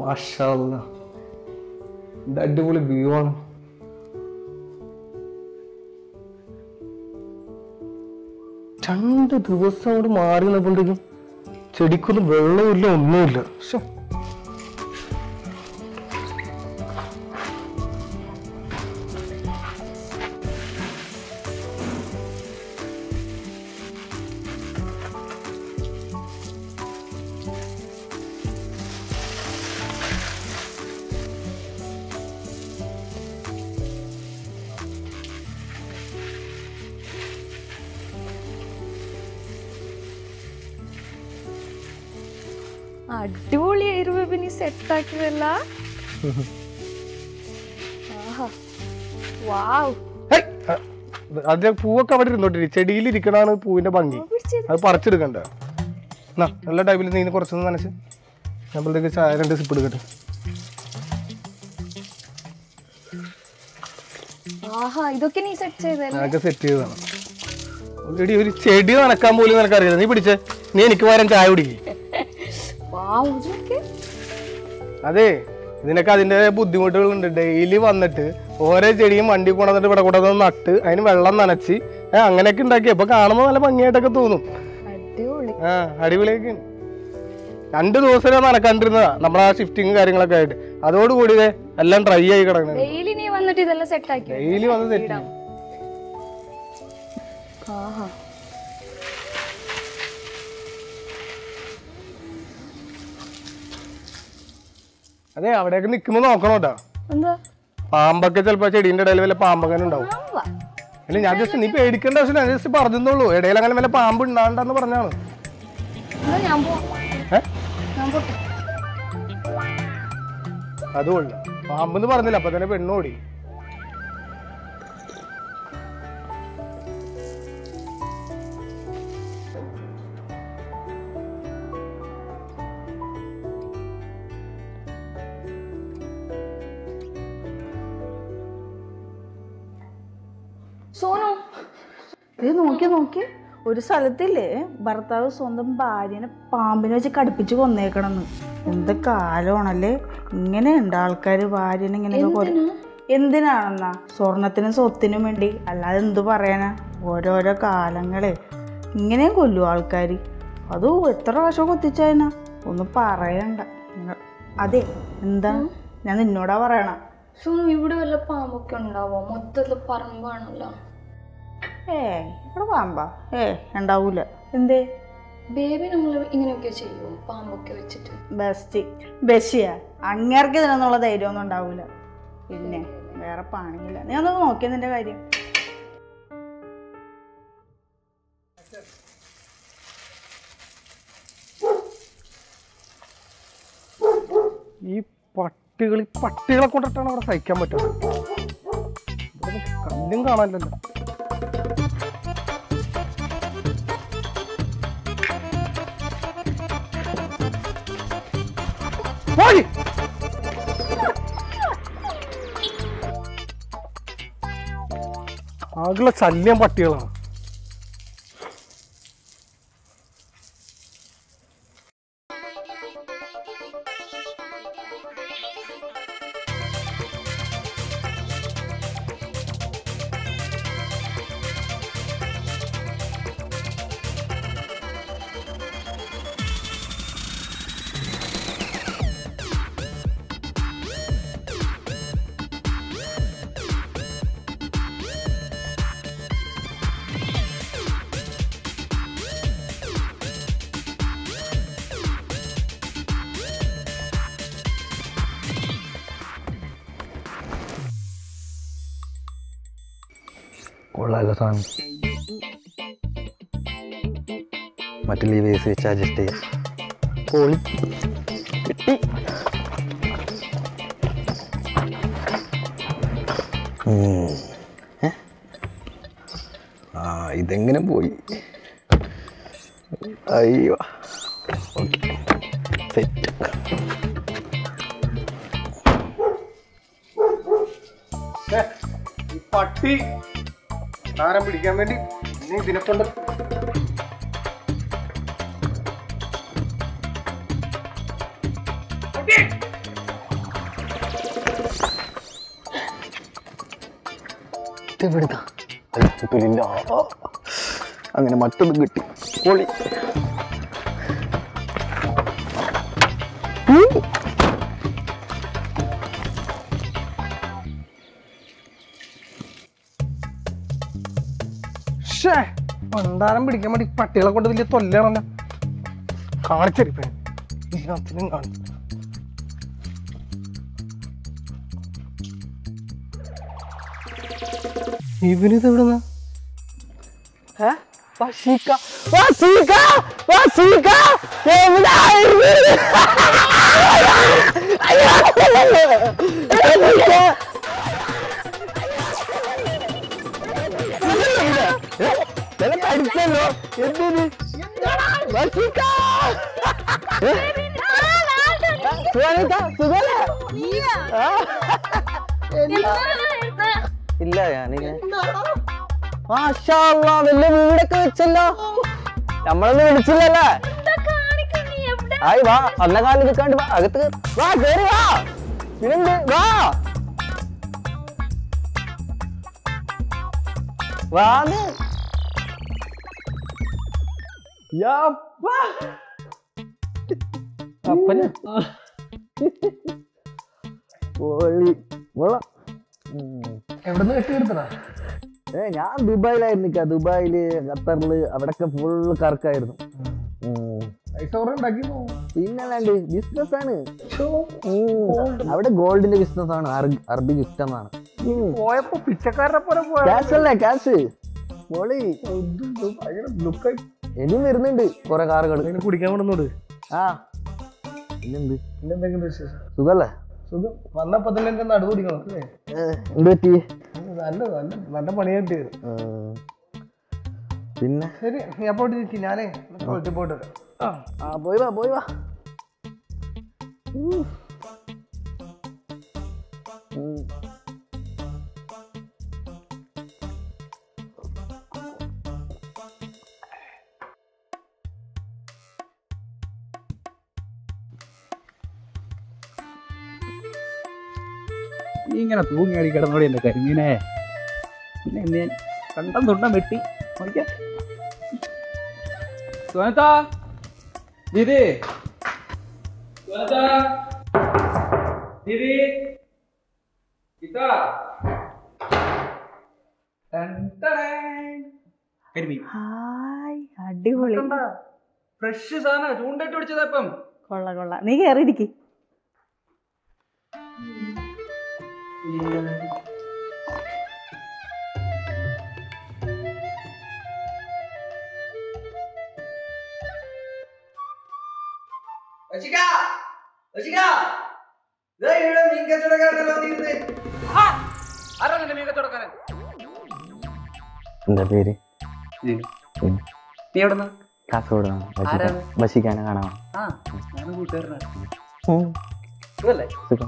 മാഷല്ല ഇത് അടിപൊളി വ്യൂ ആണ് രണ്ട് ദിവസം അങ്ങോട്ട് മാറി നിന്നപ്പോഴേക്കും ചെടിക്കൊന്നും വെള്ളമില്ല ഒന്നുമില്ല ശ്ശെ. അടിപൊളിയായിരുന്നു പിന്നെ സെറ്റാക്കിയതല്ല ആഹാ വാവ് ഹേയ്, അ, ഇത് അതിലെ പൂവൊക്കെ അവിടെ ഇരുന്നോട്ടിരി ചെടിയിൽ ഇരിക്കണാണ് പൂവിന്റെ ഭംഗി പിടിച്ചത് അത് പറിച്ചെടുക്കണ്ട എന്നാ നല്ല ടൈമിൽ നീ ഇത് കുറച്ചൊന്ന് നനച്ച് നമ്മളത്തേക്ക് ചായ രണ്ട് സിപ്പ് എടുക്കട്ടെ ആഹാ ഇതൊക്കെ നീ സെറ്റ് ചെയ്തല്ലേ ഞാനൊക്കെ സെറ്റ് ചെയ്തതാണ് എടി ഒരു ചെടി നനക്കാൻ പോലും നിനക്കറിയില്ല നീ പിടിച്ചേ നീ എനിക്ക് പകരം ചായ കുടിക്കും വാവ് ഇതൊക്കെ അതെ ഇതിനൊക്കെ അതിന്റെ ബുദ്ധിമുട്ടുകളുണ്ട് ഡെയിലി വന്നിട്ട് ഓരോ ചെടിയും വണ്ടി കൊണ്ടുവന്നിട്ട് ഇവിടെ കൊണ്ടുവന്ന് നട്ട് അതിന് വെള്ളം നനച്ച് ഏ, അങ്ങനെയൊക്കെ ഉണ്ടാക്കി അപ്പൊ കാണുമ്പോൾ നല്ല ഭംഗിയായിട്ടൊക്കെ തോന്നും അടിപൊളി ആ അടിപൊളിയൊക്കെ രണ്ട് ദിവസം നനക്കാണ്ടിരുന്നതാ നമ്മളെ ആ ഷിഫ്റ്റിങ് കാര്യങ്ങളൊക്കെ ആയിട്ട് അതോടുകൂടി ദേ എല്ലാം ഡ്രൈ ആയി കിടക്കണത് ഡെയിലി നീ വന്നിട്ട് ഇതെല്ലാം സെറ്റ് ആക്കി ഡെയിലി വന്ന് സെറ്റ് ചെയ്യും ആഹാ അതെ അവിടെയൊക്കെ നിൽക്കുമ്പോ നോക്കണം കേട്ടോ എന്താ പാമ്പൊക്കെ ചിലപ്പോ ചെടീന്റെ ഇടയിൽ വല്ല പാമ്പങ്ങനെ ഉണ്ടാവും പാമ്പാ അല്ല ഞാൻ ജസ്റ്റ് നീ പേടിക്കേണ്ട ആവശ്യം ഞാൻ ജസ്റ്റ് പറഞ്ഞെന്നുള്ളൂ ഇടയിൽ അങ്ങനെ വല്ല പാമ്പ് ഉണ്ടാണ്ടെന്ന് പറഞ്ഞാണ് എന്നാ ഞാൻ പോവാം ഏ ഞാൻ പോട്ടെ അതുകൊള്ള പാമ്പെന്ന് പറഞ്ഞില്ല അപ്പൊ തന്നെ പെണ്ണോടി സോനു ഇത് നോക്കി നോക്കി ഒരു സ്ഥലത്തില്ലേ ഭർത്താവ് സ്വന്തം ഭാര്യനെ പാമ്പിനെ വെച്ച് കടുപ്പിച്ച് കൊന്നേക്കണെന്ന് എന്ത് കാലമാണല്ലേ ഇങ്ങനെയുണ്ട് ആൾക്കാർ ഭാര്യനെ ഇങ്ങനെ കൊല എന്തിനാണെന്നാ സ്വർണത്തിനും സ്വത്തിനും വേണ്ടി അല്ലാതെ എന്ത് പറയാനാ ഓരോരോ കാലങ്ങളെ ഇങ്ങനെയും കൊല്ലും ആൾക്കാർ അത് എത്ര പ്രാവശ്യം കൊത്തിച്ചതിനാ ഒന്നും പറയണ്ട ഇങ്ങ- അതെ എന്താ ഞാൻ നിന്നോടാ പറയണ സോനു ഇവിടെ വല്ല പാമ്പൊക്കെ ഉണ്ടാവോ മൊത്തത്തില് പറമ്പാണല്ലോ ഏ ഇവിടെ പാമ്പാ ഏ ഉണ്ടാവൂല എന്തേ ബേബി നമ്മൾ ഇങ്ങനെയൊക്കെ ചെയ്യും പാമ്പൊക്കെ വെച്ചിട്ട് ബെസ്റ്റ് ബെസ്റ്റിയ അങ്ങേർക്ക് ഇതിനൊന്നുള്ള ധൈര്യമൊന്നും ഉണ്ടാവൂല പിന്നെ വേറെ പണിയില്ല നീ ഒന്ന് നോക്കിയ നിന്റെ കാര്യം ഈ പട്ടികൾ ഈ പട്ടികളെ കൊണ്ടിട്ടാണ് അവിടെ സഹിക്കാൻ പറ്റുന്നത് ഇവിടെ കല്ലും കാണാനില്ലല്ലോ പോയി. ആകെയുള്ള ശല്യം പട്ടികളാണ് കൊള്ളാലോ സാധനം മറ്റു ലീവേഴ്സ് വെച്ച് അഡ്ജസ്റ്റ് ചെയ്യാം പൊളി കിട്ടി ഉം. ഏ? ആ ഇതെങ്ങനെ പോയി അയ്യോ ഓക്കെ സെറ്റ് ഛെ, ഈ പട്ടി താരം പിടിക്കാൻ വേണ്ടി നീ ഇതിനെ കൊണ്ട് പട്ടി! ഇതെവിടുന്നാ അൽഹംദുലില്ലാ. അങ്ങനെ മറ്റൊന്നും കിട്ടി പൊളി ഉം. ഷേ പണ്ടാരം പിടിക്കാൻ വേണ്ടി പട്ടികളെ കൊണ്ട് വലിയ തൊല്ലാണല്ലോ കാണിച്ചരിപ്പേ ഇതിനകത്തിനും കാണിച്ചു ഇവനിത് എവിടുന്ന വശീക വശീക വശീക എവിടായിരുന്നു പഠിച്ചല്ലോ എന്തിന് വശീക സുഖാനിക്ക, സുഖല്ലേ? ആ? ഇല്ല ഞാനിങ്ങനെ മാഷാ അല്ലാ, വലിയ വീടൊക്കെ വെച്ചല്ലോ നമ്മളൊന്നും വിളിച്ചില്ലല്ലേ ആയി വാ അന്ന കാലം നിൽക്കാണ്ട് വാ അകത്ത് കേറ്. വാ കേറി വാ പിന്നെന്ത് വാ വാന്ന് യപ്പാ. അപ്പന് പൊളി കൊള്ളാം ഉം. എവിടുന്ന് കെട്ടി എടുത്തടാ ഏ ഞാൻ ദുബായിലായിരുന്നു നിക്ക ദുബായില് ഖത്തറില് അവിടൊക്കെ ഫുള്ള് കറക്കായിരുന്നു ഉം. പൈസ കുറെ ഉണ്ടാക്കി പിന്നല്ലാണ്ട് ബിസിനസ് ആണ് ഉം. അവിടെ ഗോൾഡിന്റെ ബിസിനസ് ആണ് അറബി- അറബി ഗിഫ്റ്റ് എന്നാണ് പോയപ്പോ പിച്ചക്കാരനെ പോലെ പോയ ക്യാഷ് അല്ലേ ക്യാഷ് മോളി ഭയങ്കര ലുക്കായി ഇനിയും വരുന്നുണ്ട് കൊറേ കാറുകൾ അതിന് കുടിക്കാൻ വിടുന്നോട് ആ പിന്നെന്ത് പിന്നെ എന്തെങ്കിലും വിശേഷം സുഖല്ലേ സുഖം വന്നപ്പോ തന്നെ എന്റെ നടു കുടിക്കണം അല്ലേ ഏ, എന്ത് പറ്റി നല്ല നല്ല നല്ല പണിയായിട്ട് ഉം. പിന്നെ ശരി നീ അപ്പോ ഇരിക്ക് ഞാനേ ടോയ്ലറ്റിൽ പോയിട്ട് വരാം ആ ആ പോയി വാ പോയി വാ ഉം. ഉം. നീ ഇങ്ങനെ തൂങ്ങി അടി കിടന്നോടി എൻ്റെ കരിമീനെ പിന്നെ എന്ത് കണ്ടം തൊണ്ടം വെട്ടി നോക്കിയാ സുനത്താ ദീദി സുനത്താ ദീദി ഇതാ കരിമീൻ ഹായ് അടിപൊളി ഫ്രഷ് സാധനം ചൂണ്ടിട്ട് പിടിച്ചതാ ഇപ്പം കൊള്ള കൊള്ള നീ കയറിയിരിക്കും ആരാ നിന്റെ മീൻ കച്ചവടക്കാരൻ എന്താ പേര് ഉം. നീ എവിടെന്നാ കാസർഗോഡ് ആരാണ്? ബസിക്കാനെ കാണാൻ ആ ഞാനും കൂട്ടുകാരനാണ് ഉം. സുഖല്ലേ സുഖം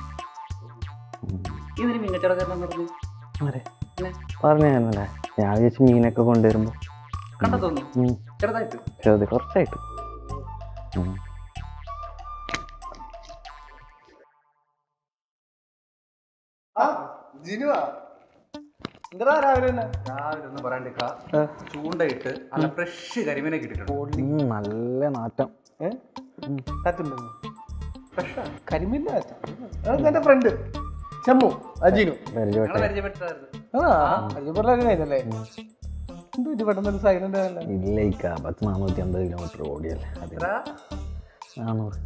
ഇതിന് മീൻ കച്ചവടക്കാരനെന്ന് പറഞ്ഞു ആരെ? പിന്നെ പറഞ്ഞല്ലേ ഞാൻ വിചാരിച്ചു മീനൊക്കെ കൊണ്ടുവരുമ്പോ കണ്ട തോന്നുന്നു ഉം. ചെറുതായിട്ട് ചെറുത് കുറച്ചായിട്ട് ഉം. ആ ജിനുവാ എന്താ രാവിലെ തന്നെ രാവിലെ ഒന്നും പറയാണ്ടിക്ക ചൂണ്ടയിട്ട് നല്ല ഫ്രഷ് കരിമീനെ കിട്ടിയിട്ടുണ്ട് ഉം, നല്ല നാറ്റം ഏ കാറ്റുണ്ടോ ഫ്രഷാ കരിമീൻ്റെ കാറ്റാ അതൊക്കെ എൻ്റെ ഫ്രണ്ട് ചെമ്മു അജീനു പരിചയപ്പെട്ട ഞങ്ങളെ പരിചയപ്പെട്ടതായിരുന്നു ആ പരിചയപ്പെടലൊക്കെ കഴിഞ്ഞല്ലേ എന്ത് ഇത് പെട്ടെന്നൊരു സൈലന്റ് ആയല്ലേ ഇല്ല ഇക്ക പത്ത് നാനൂറ്റി അമ്പത് കിലോമീറ്റർ ഓടിയല്ലേ അതെ എത്ര? നാനൂറ്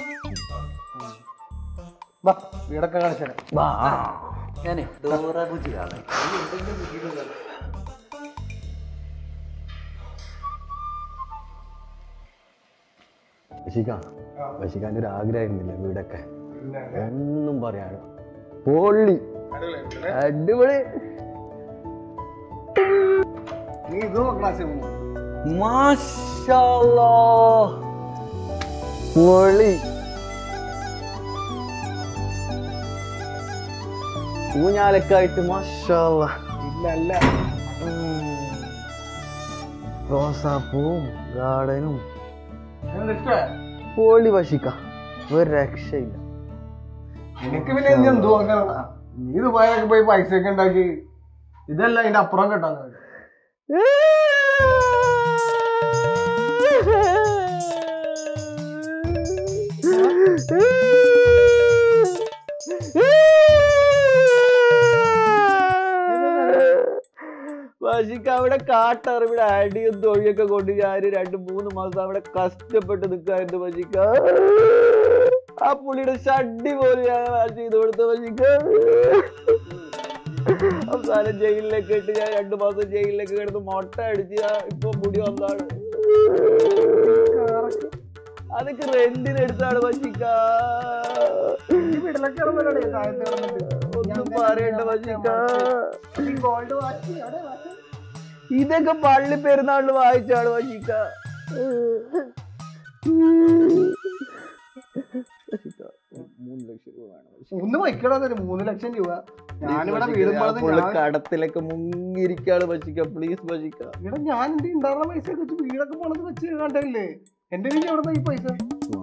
വാ വീടൊക്കെ കാണിച്ചു തരാം വാ ഞാനേ ഡോറ ബുജി കാണാം വശിക്ക വശിക്കാൻ്റെ ഒരു ആഗ്രഹമായിരുന്നില്ല വീടൊക്കെ ഒന്നും പറയാൻ പൊള്ളി അടിപൊളി നീ ഇത് നോക്കണ ചെമ്മു മാഷാല്ലാ. പൊളി ഊഞ്ഞാലൊക്കെ മാഷാല്ല ഇല്ല അല്ല റോസാപ്പൂവും ഗാർഡനും നിനക്ക് ഇഷ്ടമായോ? പൊളി വശിക്ക ഒരു രക്ഷയില്ല നിനക്ക് പിന്നെ എന്ത് എന്ത് നോക്കാനാ നീ ദുബായിലൊക്കെ പോയി പൈസ ഒക്കെ ഉണ്ടാക്കി ഇതല്ല അതിന്റെ അപ്പുറം കെട്ടാൻ പക്ഷിക്ക് അവിടെ കാട്ടറിവിടെ അടിയും തൊഴിയൊക്കെ കൊണ്ട് ഞാൻ രണ്ട് മൂന്ന് മാസം അവിടെ കഷ്ടപ്പെട്ട് നിൽക്കാറുണ്ട് പക്ഷിക്ക ആ പുള്ളിയുടെ ഷഡ്ഡി പോലെ ഞാൻ വാഷ് ചെയ്ത് കൊടുത്ത പക്ഷിക്ക അവസാനം ജയിലിലേക്ക് ഇട്ട് ഞാൻ രണ്ടു മാസം ജയിലിലേക്ക് കിടന്ന് മുട്ട അടിച്ച് ഞാൻ ഇപ്പൊ മുടി വന്നാണ് അതൊക്കെ റെന്റിന് എടുത്താണ് പക്ഷിക്ക ഒന്നും പറയണ്ട പക്ഷിക്ക ഗോൾഡ് വാച്ച് അവിടെ വാച്ച് ഇതൊക്കെ പള്ളി പെരുന്നാളിന് വായിച്ചാണ് വശിക്ക മൂന്ന് ലക്ഷം രൂപ വേണം ഒന്ന് വയ്ക്കടാ മൂന്ന് ലക്ഷം രൂപ ഞാനിവിടെ Please വീടും വശിക്ക. പണിത് പുള്ളി ഞാൻ- കടത്തിലൊക്കെ മുങ്ങിയിരിക്കാണ് വശിക്ക പ്ലീസ് വശിക്ക ഇവിടെ ഞാൻ എന്റെ ഉണ്ടായിരുന്ന പൈസ ഒക്കെ വെച്ച് വീടൊക്കെ പണിത് വെച്ച് കണ്ടല്ലേ എന്റെ വീട്ടിൽ എവിടെ ഈ പൈസ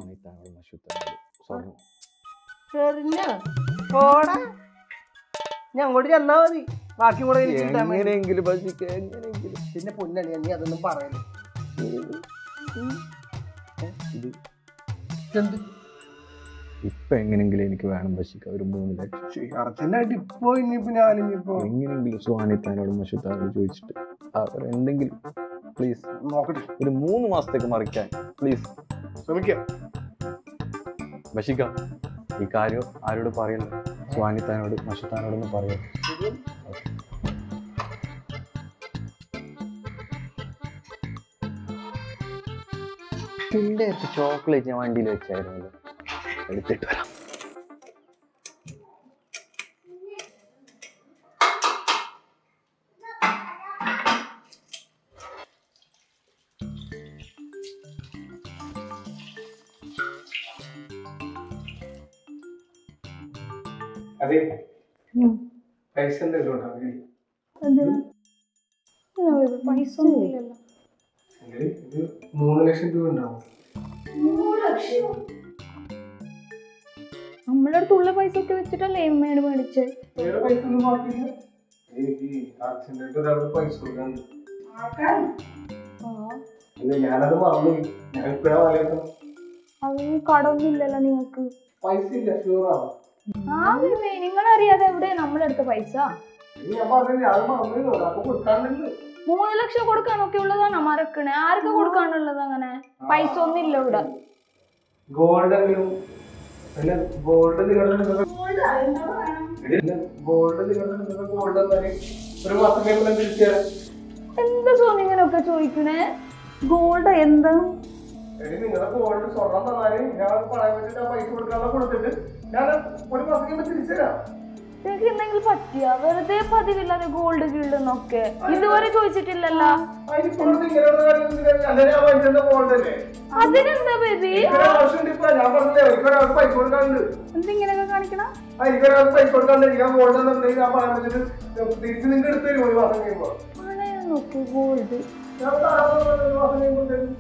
ശരിഞ്ഞ പോടാ ഞാൻ അങ്ങോട്ട് ചെന്നാ മതി ബാക്കി കൂടെ എനിക്ക് കിട്ടാൻ വേണ്ടി. എങ്ങനെയെങ്കിലും വശിക്ക എങ്ങനെയെങ്കിലും പിന്നെ പൊന്നണി നീ അതൊന്നും പറയല്ലേ ഇത് എന്ത് ഇപ്പൊ എങ്ങനെയെങ്കിലും എനിക്ക് വേണം വശിക്ക ഒരു മൂന്ന് ലക്ഷം അർജന്റായിട്ട് ഇപ്പൊ ഇനിയിപ്പോ ഞാൻ ഇനിയിപ്പോ എങ്ങനെയെങ്കിലും സുഹാനിത്താനോടും മഷുത്താനോടും ചോദിച്ചിട്ട് അവർ എന്തെങ്കിലും പ്ലീസ് നോക്കട്ടെ ഒരു മൂന്ന് മാസത്തേക്ക് മറിക്കാൻ പ്ലീസ് ശ്രമിക്കാം ബഷിക്ക ഈ കാര്യം ആരോട് പറയല്ല സ്വാനിത്താനോട് മഷത്താനോടൊന്നും പറയല്ല ചോക്ലേറ്റ് ഞാൻ വണ്ടിയിൽ വെച്ചായിരുന്നു എടുത്തിട്ട് വരാം അതെ ഉം. പൈസ എന്തെങ്കിലും ഉണ്ടാവില്ലേ എന്തിനാ? എന്നാ baby, പൈസ ഒന്നും ഇല്ലല്ലോ ഇത് മൂന്ന് ലക്ഷം രൂപ ഉണ്ടാവും നമ്മുടെ അടുത്തുള്ള പൈസ ഒക്കെ വെച്ചിട്ടല്ലേ എമ്മയുടെ മേടിച്ച് വേറെ പൈസ ഒന്നും ബാക്കിയില്ല എനിക്ക് അർജന്റായിട്ട് ഒരാൾക്ക് പൈസ കൊടുക്കാണ്ട് ഇല്ല ഞാനത് മറന്നു ഞാൻ ഇപ്പഴാ വലയത് അതിന് കടമൊന്നും ഇല്ലല്ലോ നിങ്ങൾക്ക് പൈസ ഇല്ല ഷുവറാണ് ആ പിന്നെ നിങ്ങളറിയാതെ എവിടെ നമ്മളെടുത്ത പൈസ ഞാൻ പറഞ്ഞില്ല അത് മറന്നില്ല ഒരാൾക്ക് കൊടുക്കാണ്ടുണ്ട് മൂന്ന് ലക്ഷം കൊടുക്കാനൊക്കെ ഉള്ളതാണ് മറക്കണേ ആർക്ക് കൊടുക്കാനുള്ളത് അങ്ങനെ പൈസ ഒന്നും ഇല്ല ഇവിടെ ഗോൾഡ് എങ്കിലും അല്ല ഗോൾഡ് നിങ്ങളുടെ ഗോൾഡ് നിങ്ങളുടെ ഗോൾഡ് എന്നാല് ഒരു മാസം കഴിയുമ്പോൾ തിരിച്ചു തരാം എന്താ സോനി ഇങ്ങനെയൊക്കെ ചോദിക്കണേ ഗോൾഡ് എന്താ എടി നിങ്ങളുടെ ഗോൾഡ് സ്വർണം തന്നാല് ഞാൻ പണയം വെച്ചിട്ട് ആ പൈസ കൊടുക്കാതെ കൊടുത്തിട്ട് ഞാൻ ഒരു മാസം കഴിയുമ്പോൾ തിരിച്ചു തരാം നിങ്ങൾക്ക് എന്തെങ്കിലും പറ്റിയ വെറുതെ പതിവില്ലാതെ ഗോൾഡ് ഗീൾഡെന്നൊക്കെ ഇതുവരെ ചോദിച്ചിട്ടില്ലല്ലോ അതിനിപ്പോൾ ഇങ്ങനെ ഒരു കാര്യം എന്തിനാ? അല്ലേ ഞാൻ വാങ്ങിച്ചത് ഗോൾഡ് അല്ലേ അതിനെന്താ ബേബി എനിക്കൊരു ആവശ്യമുണ്ട് ഇപ്പൊ ഞാൻ പറഞ്ഞില്ലേ എനിക്കൊരാൾക്ക് പൈസ കൊടുക്കാനുണ്ട് എന്തിങ്ങനെയൊക്കെ കാണിക്കണം ആ എനിക്കൊരാൾക്ക് പൈസ കൊടുക്കാനുണ്ട് എനിക്ക് ഗോൾഡ് എന്നുണ്ടെങ്കിൽ ഞാൻ പണയം വെച്ചിട്ട് തിരിച്ച് നിങ്ങൾക്ക് എടുത്തു തരും ഒരു മാസം കഴിയുമ്പോൾ നോക്ക് ഗോൾഡ് ഞാൻ തരാം ഒരു മാസം കഴിയുമ്പോൾ തരും.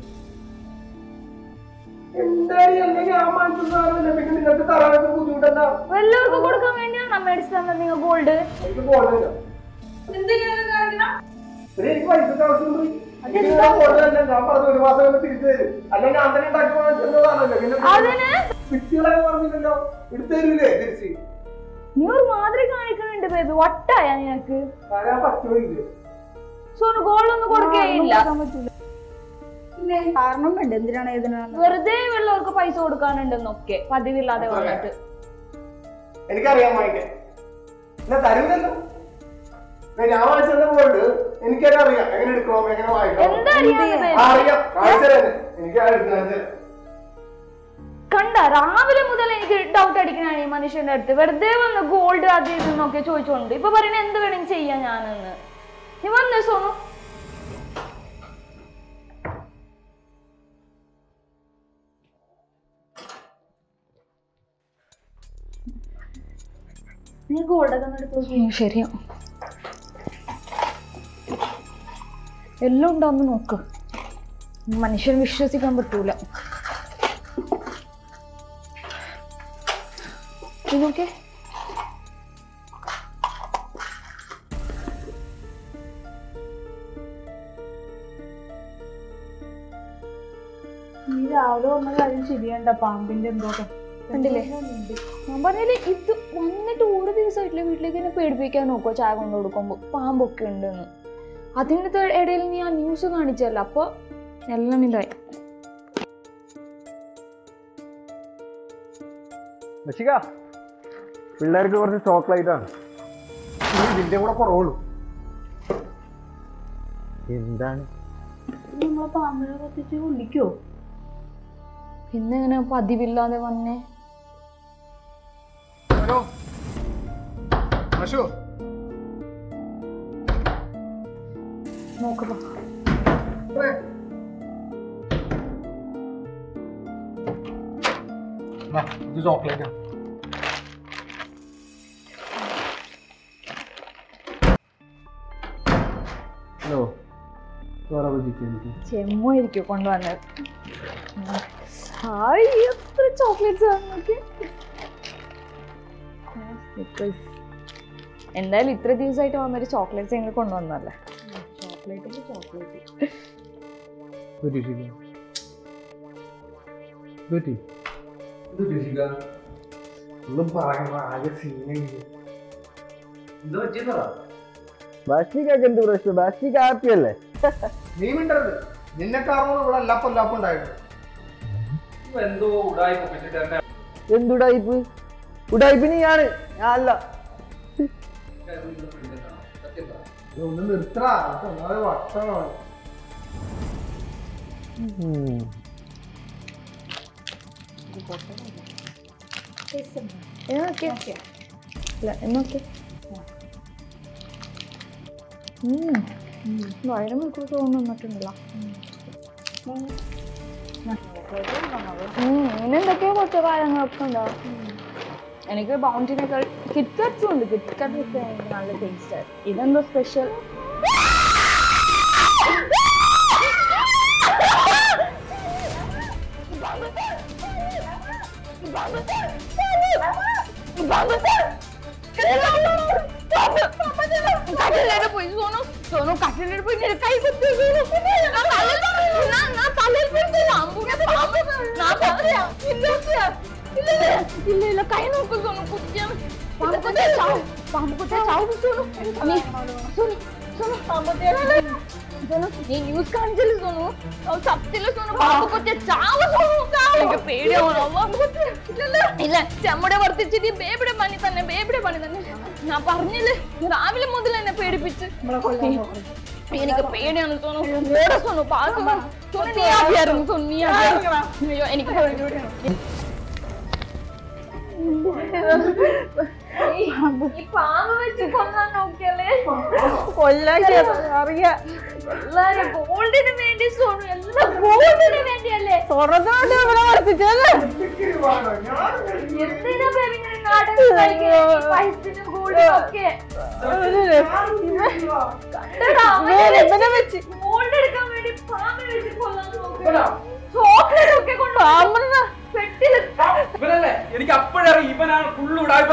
എന്തായാലും അല്ലെങ്കിൽ ആ മാനസിക സാധനമില്ല പിന്നെ നിങ്ങൾക്ക് തരാനൊക്കെ ബുദ്ധിമുട്ടെന്താ എല്ലാവർക്കും കൊടുക്കാൻ വേണ്ടിയാണ് നമ്മ അടിച്ചു തന്നത് നിങ്ങൾ ഗോൾഡ് എനിക്ക് ഗോൾഡ് ഇല്ല എന്തിനാണ് കാണിക്കണം പിന്നെ എനിക്ക് പൈസ ആവശ്യമുണ്ട് എനിക്ക് നിങ്ങളുടെ ഗോൾഡ് തന്നെ ഞാൻ പറഞ്ഞു ഒരു മാസം കഴിയുമ്പോൾ തിരിച്ചു തരും അല്ലെങ്കിൽ അങ്ങനെ ഉണ്ടാക്കി വാങ്ങിച്ചതാണല്ലോ പിന്നെ അതിന് ഫിക്സുകളൊക്കെ പറഞ്ഞില്ലല്ലോ എടുത്തു തരൂലേ തിരിച്ച് നീ ഒരു മാതിരി കാണിക്കണുണ്ട് ബേബി വട്ടായ നിനക്ക് തരാൻ പറ്റുമില്ലേ സോനു ഗോൾഡ് ഒന്നും കൊടുക്കുകയില്ല കാരണം വേണ്ട എന്തിനാണ് ഏതിനാണ് വെറുതെ ഉള്ളവർക്ക് പൈസ കൊടുക്കാനുണ്ടെന്നൊക്കെ പതിവില്ലാതെ വന്നിട്ട് എനിക്കറിയാം വാങ്ങിക്കാൻ എന്നാ തരൂലല്ലോ ദേ ഞാൻ വാങ്ങിച്ചത് ഗോൾഡ് എനിക്കെന്നെ അറിയാം എങ്ങനെ എടുക്കണം എങ്ങനെ വാങ്ങിക്കണം എന്താ അറിയാതെ ആ, ബേബി അറിയാം കാണിച്ചു തരാം എനിക്ക് ആ എടുത്ത് കാണിച്ചു തരാം കണ്ട രാവിലെ മുതൽ എനിക്ക് ഡൗട്ട് അടിക്കണാണ് ഈ മനുഷ്യന്റെ അടുത്ത് വെറുതെ വന്ന് ഗോൾഡ് അത് ഇതെന്നൊക്കെ ചോദിച്ചോണ്ട് ഇപ്പൊ പറയണ എന്ത് വേണമെങ്കിൽ ചെയ്യാൻ ഞാനെന്ന് നീ വന്നേ സോനു നീ ഗോൾഡൊക്കെ ഒന്ന് എടുത്ത് നോക്കി ശരിയാ എല്ലാം ഉണ്ടോന്ന് നോക്ക് മനുഷ്യൻ വിശ്വസിക്കാൻ പറ്റൂല ഇത് നോക്കിയേ രാവിലെ പറഞ്ഞ കാര്യം ശരിയണ്ട പാമ്പിന്റെ എന്തോ കണ്ടില്ലേ ഞാൻ പറഞ്ഞില്ലേ ഇത് വന്നിട്ട് ഒരു ദിവസമായിട്ടില്ല വീട്ടിലേക്ക് എന്നെ പേടിപ്പിക്കാൻ നോക്കുമോ ചായ കൊണ്ട് കൊടുക്കുമ്പോൾ പാമ്പൊക്കെ ഉണ്ടെന്ന് അതിൻ്റെ ഇടയിൽ നീ ആ ന്യൂസ് കാണിച്ചല്ലോ അപ്പോൾ എല്ലാം ഇതായി രക്ഷിക പിള്ളേർക്ക് കുറച്ച് ചോക്ലേറ്റ് ആണ് ഇതിന്റെ കൂടെ കുറവുള്ളൂ എന്താണ് നമ്മളെ പാമ്പിനെ കത്തിച്ച് കൊല്ലിക്കോ ഇന്നെങ്ങനെ പതിവില്ലാതെ വന്നേ ഹലോ അശു നോക്കപ്പോ ഇത് ചോക്ലേറ്റ് ആണ് ഹലോ വേറെ എനിക്ക് ചെമ്മായിരിക്കും കൊണ്ടുവന്നത് ഹായ് എത്ര ചോക്ലേറ്റ്സ് ആണ് നോക്കി എന്തായാലും ഇത്ര ദിവസമായിട്ട് വന്നൊരു ചോക്ലേറ്റ്സ് ഞങ്ങൾ കൊണ്ടുവന്നല്ലേ ചോക്ലേറ്റ് ചോക്ലേറ്റ് പറ്റി ഒന്നും പറയുമ്പോ ആകെ സീനായി ബാഷ്മിക്കൊക്കെ എന്ത് പ്രശ്നം ബാഷ്മിക്ക് ഹാപ്പി അല്ലേ നീ മിണ്ടരുത് നിന്നെ കാരണം ഇവിടെ എല്ലാ കൊല്ലാപ്പം ഉണ്ടായിരുന്നു എന്തോ ഉടായ്പ പറ്റിട്ട് എന്നെ എന്തുടായിപ്പ് ഉടായിപ്പിന് ഞാന് ഞാനല്ല ഒന്ന് നിർത്തടാ ഒന്നാമത് വട്ടമാണ് എന്നൊക്കെ ഇല്ല എന്നൊക്കെ വയറ് മണിക്കൂർ തോന്നുന്നിട്ടുണ്ടല്ലോ ഇങ്ങനെ എന്തൊക്കെയോ കുറച്ച് കാര്യങ്ങളൊക്കെ ഉണ്ടാവും എനിക്ക് ബൗണ്ടിനേക്കാൾ കിറ്റ്കട്സും ഉണ്ട് കിറ്റ്കട്ട് ഒക്കെ എനിക്ക് നല്ല ടേസ്റ്റ് ഇതെന്തോ സ്പെഷ്യൽ കട്ടിലേടെ പോയി സോനു സോനു കട്ടിലേടെ പോയി നിന്റെ കൈ കുത്തി സോനു ഞാൻ തലയിൽ ഞാൻ ഞാൻ തലയിൽ പിടിച്ചില്ല അമ്പുനെ പാമ്പ് ഞാൻ പറയാ ഇല്ല ഇല്ല ഇല്ല ഇല്ല ഇല്ല കൈ നോക്കൂ സോനു കുത്തിയാ പാമ്പ് കുത്തിയ ചാവും പാമ്പ് കുത്തിയ ചാവും സോനു നീ സോനു സോനു പാമ്പ് കുത്തിയ സോനു നീ ന്യൂസ് കാണിച്ചില്ല സോനു അത് സത്യത്തില് സോനു പാമ്പ് കുത്തിയ ചാവ് സോനു ചാവ് എനിക്ക് പേടിയാവണം പാമ്പ് കുത്തിയ ഇല്ല ഇല്ല ചെമ്മടെ വർത്തിച്ചിട്ട് ബേബിയുടെ പണി തന്നെ ബേബിയുടെ പണി തന്നെ ഞാൻ പറഞ്ഞില്ലേ രാവിലെ മുതൽ എന്നെ പേടിപ്പിച്ച് എനിക്ക് പേടിയാണ് സോനു ഓടെ സോനു പാകം സോനു നീ ആദ്യമായിരുന്നു സോനു നീ ആദ്യം അയ്യോ എനിക്ക് പേടിയാണ് ഈ പാമ്പ് വെച്ച് കൊല്ലാൻ നോക്കിയല്ലേ കൊല്ലാൻ അറിയാ എല്ലാരും ഗോൾഡിന് വേണ്ടി സോണു എല്ലാം ഗോൾഡിന് വേണ്ടിയല്ലേ സ്വർണ്ണത്തോണ്ട് ഇവിടെ വർത്തിച്ചല്ലേ എന്തിനാ baby ഇങ്ങനെ നാടകം കളിക്കണേ? ഈ പൈസനും ഗോൾഡിനും ഒക്കെ. കണ്ടോടാ, അവനെ ഇവനെ വെച്ച് ഗോൾഡ് എടുക്കാൻ വേണ്ടി പാമ്പിനെ വെച്ച് കൊല്ലാൻ നോക്കുകയാ. ചോക്ലേറ്റ് ഒക്കെ കൊണ്ട് പാമ്പിനെ പെട്ടില് ഇവനല്ലേ എനിക്ക് അപ്പോഴറിയാം ഇവനാണ് ഫുള്ള് ഉടായ്പ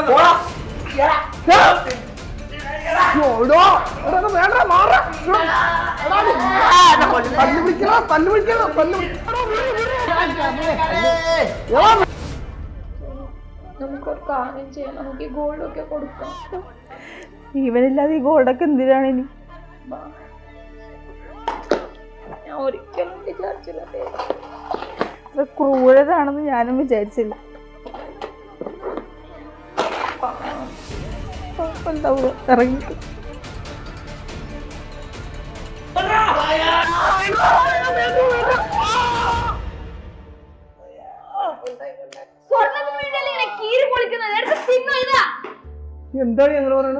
വേണ്ട മാറ പല്ല് പിടിക്കണോ പല്ല് പിടിക്കണോ പല്ല് നമുക്കൊരു കാര്യം ചെയ്യാം നമുക്ക് ഈ ഗോൾഡ് ഒക്കെ കൊടുക്കാം ഇവനില്ലാതെ ഈ ഗോൾഡൊക്കെ എന്തിനാണ് ഇനി ഞാൻ ഒരിക്കലും വിചാരിച്ചില്ല baby. ഇത്ര ക്രൂരതാണെന്ന് ഞാനും വിചാരിച്ചില്ല കുഴപ്പമുണ്ടാവുക ഇറങ്ങി സ്വർണ്ണത്തിന് വേണ്ടിയല്ലേ ഇങ്ങനെ കീറി പൊളിക്കുന്നത് എടുത്ത് തിന്നു ഇതാ എന്താണ് ഞങ്ങൾ പറയണത്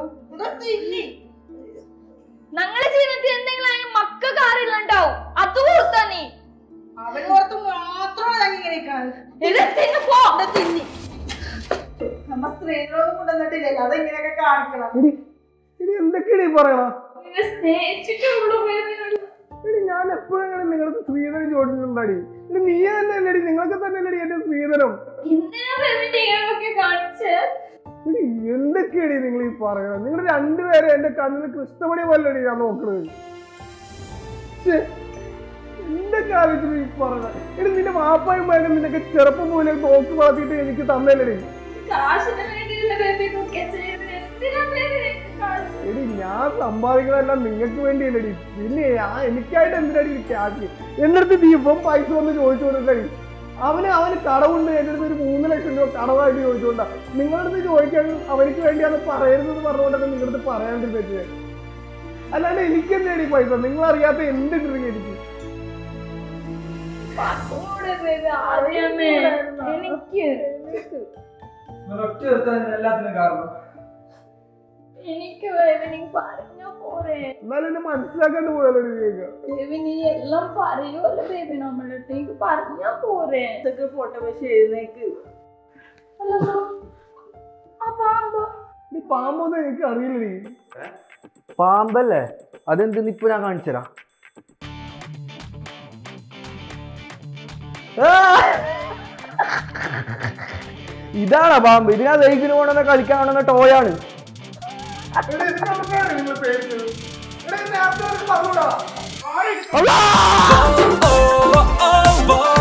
ഞങ്ങളെ ജീവിതത്തിൽ എന്തെങ്കിലും അതിന് മക്കൾക്ക് ആരെല്ലാം അത് കൊടുത്താ നീ അവന് പുറത്ത് മാത്രമാണ് ഞാൻ ഇങ്ങനെ നിൽക്കണത് ഇത് തിന്നു പോ തിന്നി നമ്മ സ്ത്രീകളോട് കൊണ്ടുവന്നിട്ടില്ലല്ലോ അതെങ്ങനെയൊക്കെ കാണിക്കണം ഇനി ഇനി എന്തൊക്കെയാണ് ഈ പറയണ നിന്നെ സ്നേഹിച്ചിട്ടുള്ളൂ baby. ഇനി ഞാൻ എപ്പോഴെങ്കിലും നിങ്ങൾക്ക് സ്ത്രീധനം ചോദിച്ചിട്ടുണ്ടാടി ഇനി നീ തന്നെ അല്ലടി നിങ്ങൾക്ക് തന്നെ അല്ലടി എന്റെ സ്ത്രീധനം എന്തിനാ baby നീ ഇങ്ങനെയൊക്കെ കാണിച്ചേ? ഇനി എന്തൊക്കെയാണ് നിങ്ങൾ ഈ പറയണത് നിങ്ങൾ രണ്ടുപേരും എന്റെ കണ്ണിൽ കൃഷ്ണമണി പോലടി ഞാൻ നോക്കണത് ശ്ശേ, നിന്റെ കാര്യത്തിൽ നീ പറഞ്ഞ എടി നിന്റെ വാപ്പായും മകനും നിനക്ക് ചെറുപ്പം പോലെ നോക്കി വളർത്തിയിട്ട് എനിക്ക് തന്നല്ലേ കാശിന് വേണ്ടിയുള്ള ബേബി ഒക്കെ ചെയ്യുന്നത് എന്തിനാ ബേബി കാശ് എടി ഞാൻ സമ്പാദിക്കുന്നതെല്ലാം നിങ്ങൾക്ക് വേണ്ടിയല്ലടി പിന്നെ ഞാൻ എനിക്കായിട്ട് എന്തിനാടി ഈ ക്യാഷ് എന്റെ അടുത്ത് നീ ഇപ്പം പൈസ വന്ന് ചോദിച്ചു കൊടുക്കടി അവന് അവന് കടവുണ്ട് എൻ്റെ അടുത്ത് ഒരു മൂന്ന് ലക്ഷം രൂപ കടവായിട്ട് ചോദിച്ചുകൊണ്ടാ നിങ്ങളുടെ അടുത്ത് ചോദിക്കാൻ അവർക്ക് വേണ്ടിയാണ് പറയരുതെന്ന് പറഞ്ഞുകൊണ്ടാണ് നിങ്ങളുടെ അടുത്ത് പറയാണ്ടിരുന്നത് അല്ലാണ്ട് എനിക്ക് എന്താണ് ഈ പൈസ നിങ്ങൾ അറിയാത്ത എന്ത് ഡ്രിങ്ക് എനിക്ക് കൂടെ ബേബി ആദ്യമേ എനിക്ക് ഒറ്റ എല്ലാത്തിനും കാരണം എനിക്ക് ബേബി നീ പറഞ്ഞാ പോരെ എന്നാലും എന്നെ മനസ്സിലാക്കാണ്ട് പോയാലോ നിങ്ങൾക്ക് ബേബി നീ എല്ലാം പറയുമല്ലോ ബേബി നമ്മളെ അടുത്തേക്ക് പറഞ്ഞാ പോരെ ഇതൊക്കെ പോട്ടെ പക്ഷെ എഴുന്നേക്ക് അല്ലല്ലോ ആ പാമ്പ് ഈ പാമ്പൊന്നും എനിക്ക് അറിയില്ലടി പാമ്പല്ലേ അതെന്തെന്ന് ഇപ്പൊ ഞാൻ കാണിച്ചരാ ഇതാണോ പാമ്പ് ഇത് ഞാൻ വെഹിക്കിന് കൊണ്ടുവന്ന കളിക്കാൻ കൊണ്ടുവന്ന ടോയാണ് എടാ, ഇത് നമുക്കാണ് നിങ്ങൾ പേടിച്ചത് എടാ, ഇത് നേരത്തെ അവർക്ക് പറഞ്ഞൂടാ. ആരെയും oh, oh, oh.